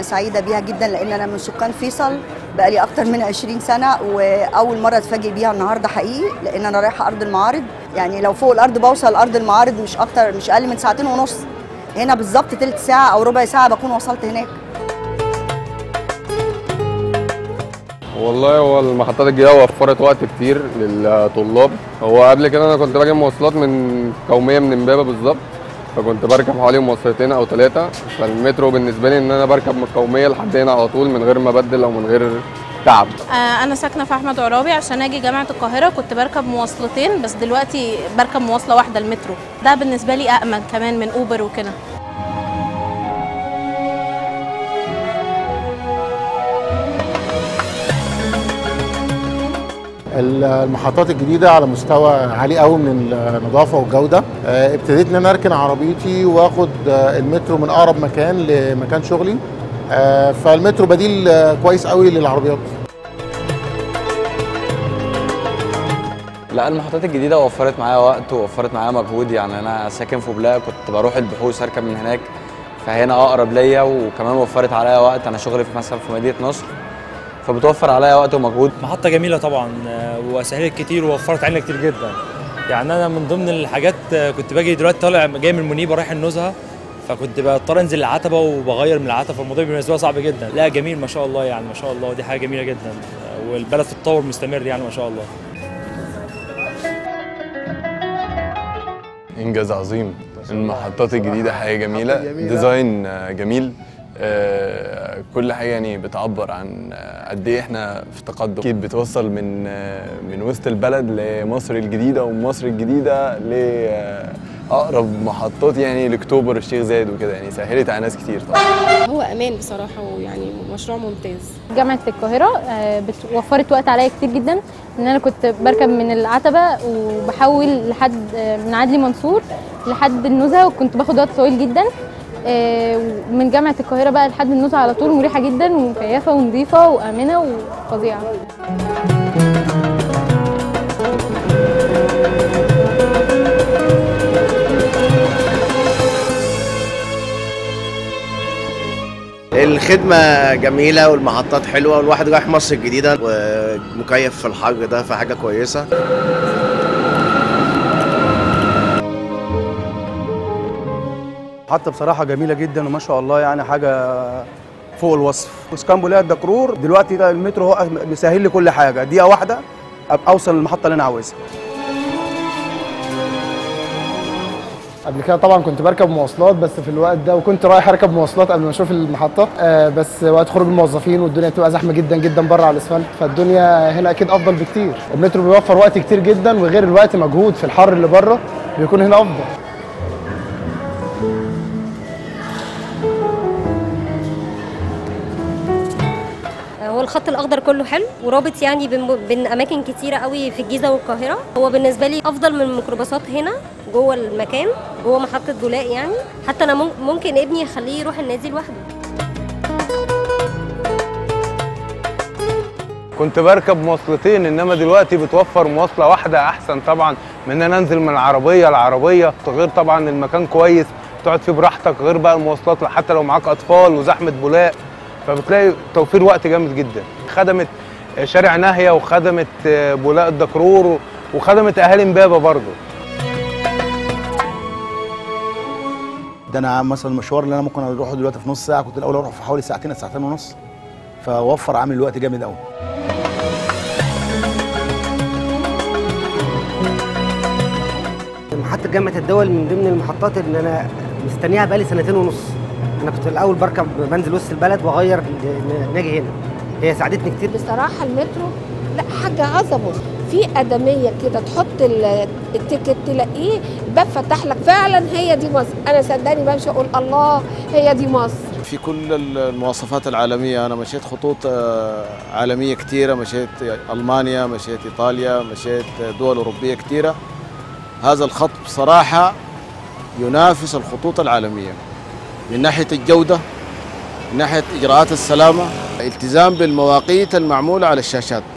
سعيده بيها جدا لان انا من سكان فيصل بقالي اكتر من 20 سنه واول مره اتفاجئ بيها النهارده حقيقي لان انا رايحه ارض المعارض يعني لو فوق الارض بوصل ارض المعارض مش اكتر مش اقل من ساعتين ونص هنا بالظبط تلت ساعه او ربع ساعه بكون وصلت هناك والله هو المحطات الجديدة وفرت وقت كتير للطلاب هو قبل كده انا كنت باجي مواصلات من قومية من امبابة بالظبط فكنت بركب حوالي مواصلتين او ثلاثة فالمترو بالنسبة لي ان انا بركب من القومية لحد هنا على طول من غير ما ابدل او من غير تعب آه، أنا ساكنة في أحمد عرابي عشان أجي جامعة القاهرة كنت بركب مواصلتين بس دلوقتي بركب مواصلة واحدة المترو ده بالنسبة لي أأمن كمان من أوبر وكده المحطات الجديده على مستوى عالي قوي من النظافه والجوده آه، ابتديت ان انا اركن عربيتي واخد آه، المترو من اقرب مكان لمكان شغلي آه، فالمترو بديل آه، كويس قوي للعربيات لا المحطات الجديدة وفرت معايا وقت ووفرت معايا مجهود يعني أنا ساكن في بولاق كنت بروح البحوث أركب من هناك فهنا أقرب ليا وكمان وفرت عليا وقت أنا شغلي في مثلا في مدينة نصر فبتوفر عليا وقت ومجهود محطة جميلة طبعا آه، وسهلت كتير ووفرت علينا كتير جدا يعني أنا من ضمن الحاجات آه، كنت باجي دلوقتي طالع جاي من منيبة رايح النزهة فكنت بضطر انزل العتبة وبغير من العتبة فالموضوع بالنسبة لي صعب جدا لا جميل ما شاء الله يعني ما شاء الله ودي حاجة جميلة جدا آه، والبلد في التطور مستمر يعني ما شاء الله انجاز عظيم المحطات الجديده حاجه جميله ديزاين آه، جميل آه، كل حاجه يعني بتعبر عن آه، قد ايه احنا في تقدم اكيد بتوصل من آه، من وسط البلد لمصر الجديده ومن مصر الجديده لاقرب محطات يعني لاكتوبر الشيخ زايد وكده يعني سهلت على ناس كتير طبعا هو امان بصراحه ويعني مشروع ممتاز جامعة القاهرة آه، بت- وفرت وقت عليا كتير جدا ان انا كنت بركب من العتبة وبحول لحد آه، من عدلي منصور لحد النزهة وكنت باخد وقت طويل جدا آه، ومن جامعة القاهرة بقى لحد النزهة على طول مريحة جدا ومكيفة ونظيفة وآمنة وفظيعة الخدمة جميلة والمحطات حلوة والواحد رايح مصر الجديدة ومكيف في الحر ده فحاجة كويسة محطة بصراحة جميلة جدا وما شاء الله يعني حاجة فوق الوصف واسكامبولية الدكرور دلوقتي ده المترو هو بيسهل لي كل حاجة دقيقة واحدة أبقى أوصل للمحطة اللي أنا عاوزها قبل كده طبعا كنت بركب مواصلات بس في الوقت ده وكنت رايح اركب مواصلات قبل ما اشوف المحطه آه بس وقت خروج الموظفين والدنيا بتبقى زحمه جدا جدا بره على الاسفلت فالدنيا هنا اكيد افضل بكتير المترو بيوفر وقت كتير جدا وغير الوقت مجهود في الحر اللي بره بيكون هنا افضل هو الخط الاخضر كله حلو ورابط يعني بين بين اماكن كتيره قوي في الجيزه والقاهره هو بالنسبه لي افضل من الميكروباصات هنا جوه المكان جوه محطه بولاق يعني حتى انا مم- ممكن ابني اخليه يروح النادي لوحده كنت بركب مواصلتين انما دلوقتي بتوفر مواصله واحده احسن طبعا من ان انا انزل من العربيه لعربيه غير طبعا المكان كويس تقعد فيه براحتك غير بقى المواصلات حتى لو معاك اطفال وزحمه بولاق فبتلاقي توفير وقت جامد جدا خدمت شارع ناهيه وخدمت بولاق الدكرور وخدمت اهالي امبابه برضه ده انا مثلا المشوار اللي انا ممكن اروحه دلوقتي في نص ساعه كنت الاول اروح في حوالي ساعتين ساعتين ونص فوفر عامل وقت جامد قوي محطة جامعة الدول من ضمن المحطات اللي أنا مستنيها بقالي سنتين ونص أنا كنت الأول بركب بنزل وسط البلد وأغير ن- ناجي هنا هي ساعدتني كتير بصراحه المترو لا حاجه عظمه في ادميه كده تحط ال- التيكت تلاقيه الباب فتح لك فعلا هي دي مصر انا صدقني بمشي اقول الله هي دي مصر في كل المواصفات العالمية أنا مشيت خطوط آه، عالمية كثيرة مشيت ألمانيا مشيت إيطاليا مشيت دول أوروبية كثيرة هذا الخط بصراحة ينافس الخطوط العالمية من ناحية الجودة من ناحية إجراءات السلامة التزام بالمواقيت المعمولة على الشاشات